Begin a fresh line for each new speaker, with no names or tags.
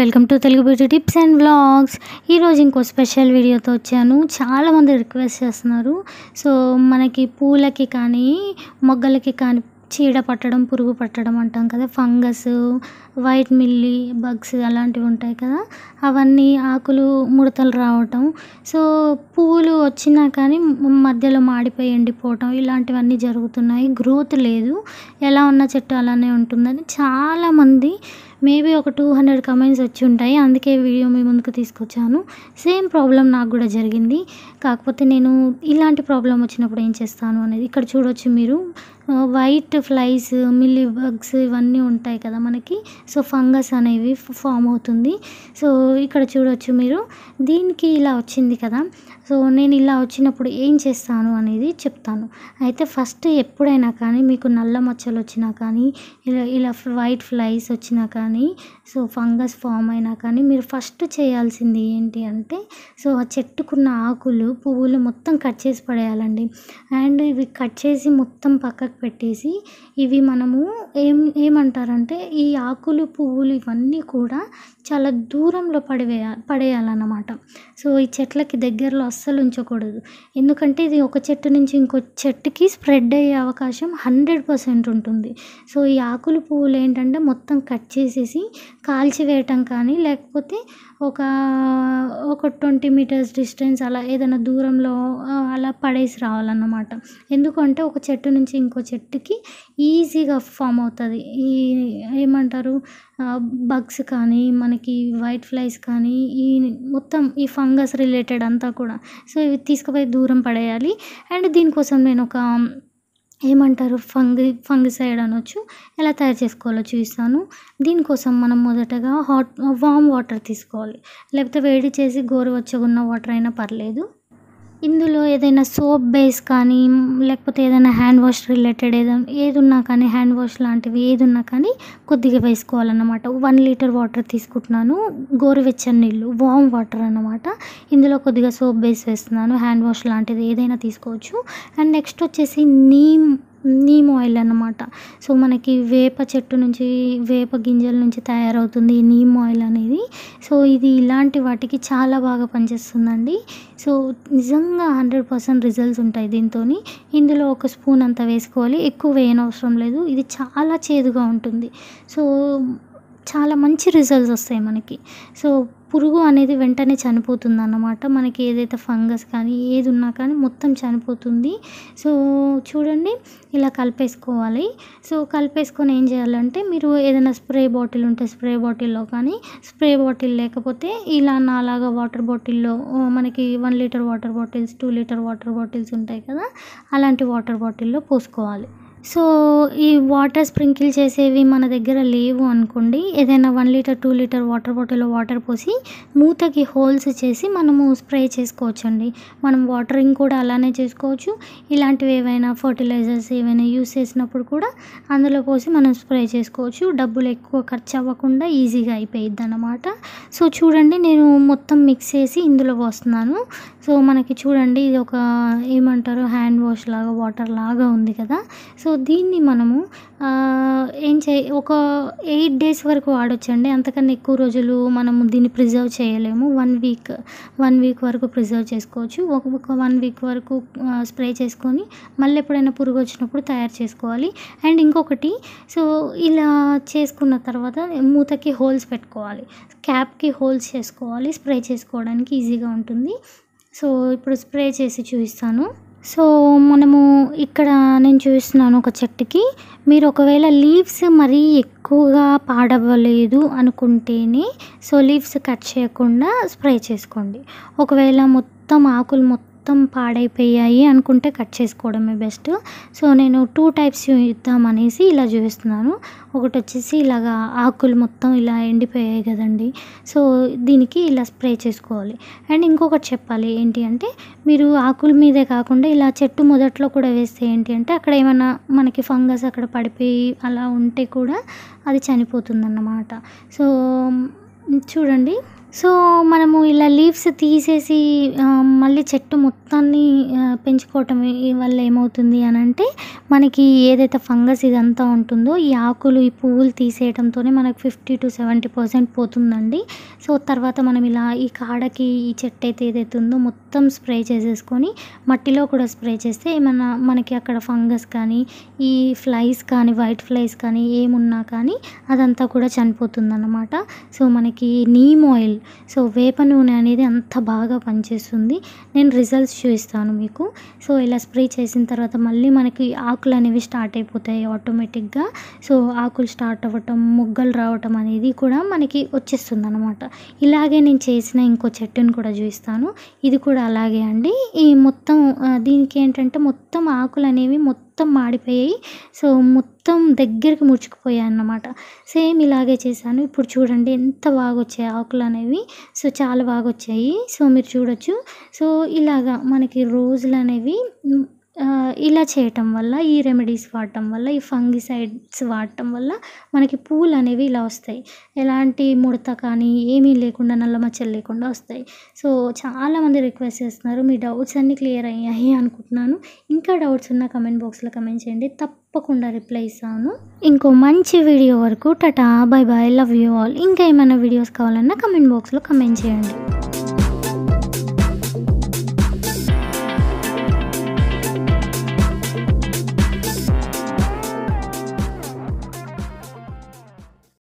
welcome to Telugu beauty tips and vlogs ఈరోజు ఇంకో special వీడియోతో వచ్చాను చాలామంది రిక్వెస్ట్ చేస్తున్నారు సో మనకి పూలకి కానీ మొగ్గలకి కానీ చీడ పట్టడం పురుగు పట్టడం అంటాం కదా ఫంగస్ వైట్ మిల్లీ బగ్స్ అలాంటివి ఉంటాయి కదా అవన్నీ ఆకులు ముడతలు రావటం సో పువ్వులు వచ్చినా కానీ మ- మధ్యలో మాడిపోయి ఎండిపోవటం ఇలాంటివన్నీ జరుగుతున్నాయి గ్రోత్ లేదు ఎలా ఉన్న చెట్టు అలానే ఉంటుందని చాలామంది మేబీ ఒక టూ హండ్రెడ్ కమెంట్స్ వచ్చి ఉంటాయి అందుకే వీడియో మీ ముందుకు తీసుకొచ్చాను సేమ్ ప్రాబ్లం నాకు కూడా జరిగింది కాకపోతే నేను ఇలాంటి ప్రాబ్లం వచ్చినప్పుడు ఏం చేస్తాను అనేది ఇక్కడ చూడొచ్చు మీరు వైట్ ఫ్లైస్ మిల్లీ బగ్స్ ఇవన్నీ ఉంటాయి కదా మనకి సో ఫంగస్ అనేవి ఫామ్ అవుతుంది సో ఇక్కడ చూడొచ్చు మీరు దీనికి ఇలా వచ్చింది కదా సో నేను ఇలా వచ్చినప్పుడు ఏం చేస్తాను అనేది చెప్తాను అయితే ఫస్ట్ ఎప్పుడైనా కానీ మీకు నల్ల మచ్చలు వచ్చినా కానీ ఇలా ఇలా వైట్ ఫ్లైస్ వచ్చినా కానీ సో ఫంగస్ ఫామ్ అయినా కానీ మీరు ఫస్ట్ చేయాల్సింది ఏంటి అంటే సో ఆ చెట్టుకున్న ఆకులు పువ్వులు మొత్తం కట్ చేసి పడేయాలండి అండ్ ఇవి కట్ చేసి మొత్తం పక్కకు పెట్టేసి ఇవి మనము ఏం ఏమంటారంటే ఈ ఆకులు పువ్వులు ఇవన్నీ కూడా చాలా దూరంలో పడివేయ పడేయాలన్నమాట సో ఈ చెట్లకి దగ్గరలో అస్సలు ఉంచకూడదు ఎందుకంటే ఇది ఒక చెట్టు నుంచి ఇంకో చెట్టుకి స్ప్రెడ్ అయ్యే అవకాశం హండ్రెడ్ పర్సెంట్ ఉంటుంది సో ఈ ఆకులు పువ్వులు ఏంటంటే మొత్తం కట్ చేసేసి కాల్చివేయటం కానీ లేకపోతే ఒక ఒక ట్వంటీ మీటర్స్ డిస్టెన్స్ అలా ఏదైనా దూరంలో ఆ, అలా పడేసి రావాలన్నమాట ఎందుకంటే ఒక చెట్టు నుంచి ఇంకో చెట్టుకి ఈజీగా ఫామ్ అవుతుంది ఈ ఏమంటారు బగ్స్ కానీ మనకి వైట్ ఫ్లైస్ కానీ ఈ మొత్తం ఈ ఫంగస్ రిలేటెడ్ అంతా కూడా సో ఇవి తీసుకుపోయి దూరం పడేయాలి అండ్ దీనికోసం నేను ఒక ఏమంటారు ఫంగి ఫంగిసైడ్ అనొచ్చు ఎలా తయారు చేసుకోవాలో చూపిస్తాను దీనికోసం మనం మొదటగా హాట్ వామ్ వాటర్ తీసుకోవాలి లేకపోతే వేడి చేసి గోరువెచ్చగా ఉన్న వాటర్ అయినా పర్లేదు ఇందులో ఏదైనా సోప్ బేస్ కానీ లేకపోతే ఏదైనా హ్యాండ్ వాష్ రిలేటెడ్ ఏదైనా ఏది ఉన్నా కానీ హ్యాండ్ వాష్ లాంటివి ఏది ఉన్నా కానీ కొద్దిగా వేసుకోవాలన్నమాట వన్ లీటర్ వాటర్ తీసుకుంటున్నాను గోరువెచ్చని నీళ్ళు వామ్ వాటర్ అన్నమాట ఇందులో కొద్దిగా సోప్ బేస్ వేస్తున్నాను హ్యాండ్ వాష్ లాంటిది ఏదైనా తీసుకోవచ్చు అండ్ నెక్స్ట్ వచ్చేసి నీమ్ నీమ్ ఆయిల్ అన్నమాట సో మనకి వేప చెట్టు నుంచి వేప గింజల నుంచి తయారవుతుంది ఈ నీమ్ ఆయిల్ అనేది సో ఇది ఇలాంటి వాటికి చాలా బాగా పనిచేస్తుందండి సో నిజంగా హండ్రెడ్ పర్సెంట్ రిజల్ట్స్ ఉంటాయి దీంతో ఇందులో ఒక స్పూన్ అంత వేసుకోవాలి ఎక్కువ వేయనవసరం లేదు ఇది చాలా చేదుగా ఉంటుంది సో చాలా మంచి రిజల్ట్స్ వస్తాయి మనకి సో పురుగు అనేది వెంటనే చనిపోతుంది అన్నమాట మనకి ఏదైతే ఫంగస్ కానీ ఏది ఉన్నా కానీ మొత్తం చనిపోతుంది సో చూడండి ఇలా కలిపేసుకోవాలి సో కలిపేసుకొని ఏం చేయాలంటే మీరు ఏదైనా స్ప్రే బాటిల్ ఉంటే స్ప్రే బాటిల్లో కానీ స్ప్రే బాటిల్ లేకపోతే ఇలా నాలాగా వాటర్ బాటిల్లో ఆ, మనకి one litre water bottles two litre water bottles ఉంటాయి కదా అలాంటి వాటర్ బాటిల్లో పోసుకోవాలి సో ఈ వాటర్ స్ప్రింకిల్ చేసేవి మన దగ్గర లేవు అనుకోండి ఏదైనా one litre two litre water బాటిల్లో వాటర్ పోసి మూతకి హోల్స్ చేసి మనము స్ప్రే చేసుకోవచ్చండి మనం వాటరింగ్ కూడా అలానే చేసుకోవచ్చు ఇలాంటివి ఏవైనా ఫర్టిలైజర్స్ ఏవైనా యూస్ చేసినప్పుడు కూడా అందులో పోసి మనం స్ప్రే చేసుకోవచ్చు డబ్బులు ఎక్కువ ఖర్చు అవ్వకుండా ఈజీగా అయిపోయిద్ది అన్నమాట సో చూడండి నేను మొత్తం మిక్స్ చేసి ఇందులో పోస్తున్నాను సో మనకి చూడండి ఇది ఒక ఏమంటారు హ్యాండ్ వాష్ లాగా వాటర్ లాగా ఉంది కదా సో దీన్ని మనము ఆ, ఏం చే ఒక ఎయిట్ డేస్ వరకు వాడొచ్చండి అంతకన్నా ఎక్కువ రోజులు మనము దీన్ని ప్రిజర్వ్ చేయలేము వన్ వీక్ వన్ వీక్ వరకు ప్రిజర్వ్ చేసుకోవచ్చు ఒక ఒక వన్ వీక్ వరకు స్ప్రే చేసుకొని మళ్ళీ ఎప్పుడైనా పురుగు వచ్చినప్పుడు తయారు చేసుకోవాలి అండ్ ఇంకొకటి సో ఇలా చేసుకున్న తర్వాత మూతకి హోల్స్ పెట్టుకోవాలి క్యాప్కి హోల్స్ చేసుకోవాలి స్ప్రే చేసుకోవడానికి ఈజీగా ఉంటుంది సో ఇప్పుడు స్ప్రే చేసి చూపిస్తాను సో మనము ఇక్కడ నేను చూపిస్తున్నాను ఒక చెట్టుకి మీరు ఒకవేళ లీవ్స్ మరీ ఎక్కువగా పాడవ్వలేదు అనుకుంటేనే సో లీవ్స్ కట్ చేయకుండా స్ప్రే చేసుకోండి ఒకవేళ మొత్తం ఆకులు మొత్తం పాడైపోయాయి అనుకుంటే కట్ చేసుకోవడమే బెస్ట్ సో నేను టూ టైప్స్ చూద్దామనేసి ఇలా చూపిస్తున్నాను ఒకటి వచ్చేసి ఇలాగా ఆకులు మొత్తం ఇలా ఎండిపోయాయి కదండి సో దీనికి ఇలా స్ప్రే చేసుకోవాలి అండ్ ఇంకొకటి చెప్పాలి ఏంటి అంటే మీరు ఆకుల మీదే కాకుండా ఇలా చెట్టు మొదట్లో కూడా వేస్తే ఏంటి అంటే అక్కడ ఏమైనా మనకి ఫంగస్ అక్కడ పడిపోయి అలా ఉంటే కూడా అది చనిపోతుందన్నమాట సో చూడండి సో మనము ఇలా లీవ్స్ తీసేసి ఆ, మళ్ళీ చెట్టు మొత్తాన్ని ఆ, పెంచుకోవటం ఈ- వల్ల ఏమవుతుంది అని అంటే మనకి ఏదైతే ఫంగస్ ఇదంతా ఉంటుందో ఈ ఆకులు ఈ పువ్వులు తీసేయడంతోనే మనకు ఫిఫ్టీ టు సెవెంటీ పర్సెంట్ పోతుందండి సో తర్వాత మనం ఇలా ఈ కాడకి ఈ చెట్టు అయితే ఏదైతే ఉందో మొత్తం స్ప్రే చేసేసుకొని మట్టిలో కూడా స్ప్రే చేస్తే ఏమన్నా మనకి అక్కడ ఫంగస్ కానీ ఈ ఫ్లైస్ కానీ వైట్ ఫ్లైస్ కానీ ఏమున్నా కానీ అదంతా కూడా చనిపోతుంది అన్నమాట సో మనకి నీమ్ ఆయిల్ సో వేప నూనె అనేది అంత బాగా పనిచేస్తుంది నేను రిజల్ట్స్ చూపిస్తాను మీకు సో ఇలా స్ప్రే చేసిన తర్వాత మళ్ళీ మనకి ఆకులు అనేవి స్టార్ట్ అయిపోతాయి ఆటోమేటిక్గా సో ఆకులు స్టార్ట్ అవ్వటం మొగ్గలు రావటం అనేది కూడా మనకి వచ్చేస్తుంది అనమాట ఇలాగే నేను చేసిన ఇంకో చెట్టుని కూడా చూపిస్తాను ఇది కూడా అలాగే అండి ఈ మొత్తం ఆ, దీనికి ఏంటంటే మొత్తం ఆకులు అనేవి మొత్తం మాడిపోయాయి సో మొత్తం దగ్గరికి ముడుచుకుపోయాయి అన్నమాట సేమ్ ఇలాగే చేశాను ఇప్పుడు చూడండి ఎంత బాగా వచ్చాయి ఆకులు అనేవి సో చాలా బాగా వచ్చాయి సో మీరు చూడొచ్చు సో ఇలాగా మనకి రోజులు అనేవి మ్, ఆ, ఇలా చేయటం వల్ల ఈ రెమెడీస్ వాడటం వల్ల ఈ ఫంగిసైడ్స్ వాడటం వల్ల మనకి పూలు అనేవి ఇలా వస్తాయి ఎలాంటి ముడత కానీ ఏమీ లేకుండా నల్ల మచ్చలు లేకుండా వస్తాయి సో చాలామంది రిక్వెస్ట్ చేస్తున్నారు మీ డౌట్స్ అన్నీ క్లియర్ అయ్యాయి అనుకుంటున్నాను ఇంకా డౌట్స్ ఉన్న కమెంట్ బాక్స్లో కమెంట్ చేయండి తప్పకుండా రిప్లై ఇస్తాను ఇంకో మంచి వీడియో వరకు tata bye bye love you all ఇంకా ఏమైనా వీడియోస్ కావాలన్నా కమెంట్ బాక్స్లో కమెంట్ చేయండి